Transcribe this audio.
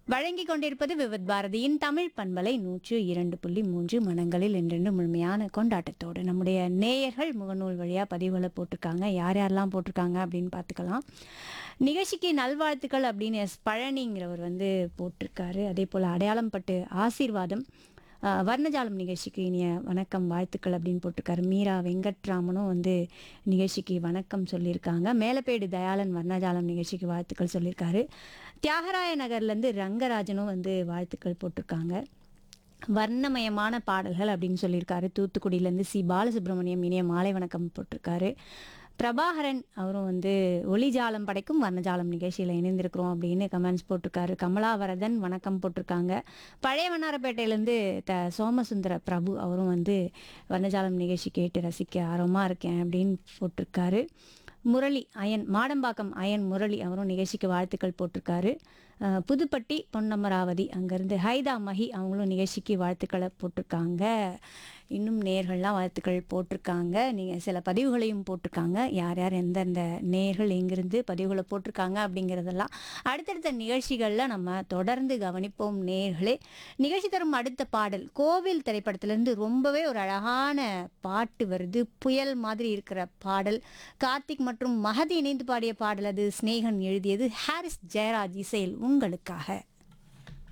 வழங்கிக் கொண்டிருப்பது விவித் பாரதியின் தமிழ் பண்பலை நூற்று இரண்டு புள்ளி மூன்று மனங்களில் என்றென்று முழுமையான கொண்டாட்டத்தோடு நம்முடைய நேயர்கள் முகநூல் வழியாக பதிவுகளை போட்டிருக்காங்க யார் யாரெல்லாம் போட்டிருக்காங்க அப்படின்னு பார்த்துக்கலாம் நிகழ்ச்சிக்கு நல்வாழ்த்துக்கள் அப்படின்னு எஸ் பழனிங்கிறவர் வந்து போட்டிருக்காரு அதே போல் அடையாளம் பட்டு ஆசீர்வாதம் அஹ், வர்ணஜாலம் நிகழ்ச்சிக்கு இனிய வணக்கம் வாழ்த்துக்கள் அப்படின்னு போட்டிருக்காரு மீரா வெங்கட்ராமனும் வந்து நிகழ்ச்சிக்கு வணக்கம் சொல்லியிருக்காங்க மேலப்பேடு தயாளன் வர்ணஜாலம் நிகழ்ச்சிக்கு வாழ்த்துக்கள் சொல்லியிருக்காரு தியாகராய நகர்லேருந்து ரங்கராஜனும் வந்து வாழ்த்துக்கள் போட்டிருக்காங்க வர்ணமயமான பாடல்கள் அப்படின்னு சொல்லியிருக்காரு தூத்துக்குடியிலேருந்து சி பாலசுப்ரமணியம் இனிய மாலை வணக்கம் போட்டிருக்காரு பிரபாகரன் அவரும் வந்து ஒளிஜாலம் படைக்கும் வர்ணஜாலம் நிகழ்ச்சியில் இணைந்திருக்கிறோம் அப்படின்னு கமெண்ட்ஸ் போட்டிருக்காரு கமலாவரதன் வணக்கம் போட்டிருக்காங்க பழைய வண்ணாரப்பேட்டையிலேருந்து த சோமசுந்தர பிரபு அவரும் வந்து வர்ணஜாலம் நிகழ்ச்சி கேட்டு ரசிக்க ஆர்வமாக இருக்கேன் அப்படின்னு போட்டிருக்காரு முரளி அயன் மாடம்பாக்கம் அயன் முரளி அவரும் நிகழ்ச்சிக்கு வாழ்த்துக்கள் போட்டிருக்காரு அஹ் புதுப்பட்டி பொன்னமராவதி அங்கேருந்து ஹைதா மஹி அவங்களும் நிகழ்ச்சிக்கு வாழ்த்துக்களை போட்டிருக்காங்க இன்னும் நேர்கள்லாம் வாழ்த்துக்கள் போட்டிருக்காங்க நீங்கள் சில பதிவுகளையும் போட்டிருக்காங்க யார் யார் எந்தெந்த நேர்கள் எங்கிருந்து பதிவுகளை போட்டிருக்காங்க அப்படிங்கிறதெல்லாம் அடுத்தடுத்த நிகழ்ச்சிகளில் நம்ம தொடர்ந்து கவனிப்போம் நேர்களே நிகழ்ச்சி தரும் அடுத்த பாடல் கோவில் திரைப்படத்திலேருந்து ரொம்பவே ஒரு அழகான பாட்டு வருது புயல் மாதிரி இருக்கிற பாடல் கார்த்திக் மற்றும் மகதி இணைந்து பாடிய பாடல் அது ஸ்னேகன் எழுதியது ஹாரிஸ் ஜெயராஜ் இசையில் உங்களுக்காக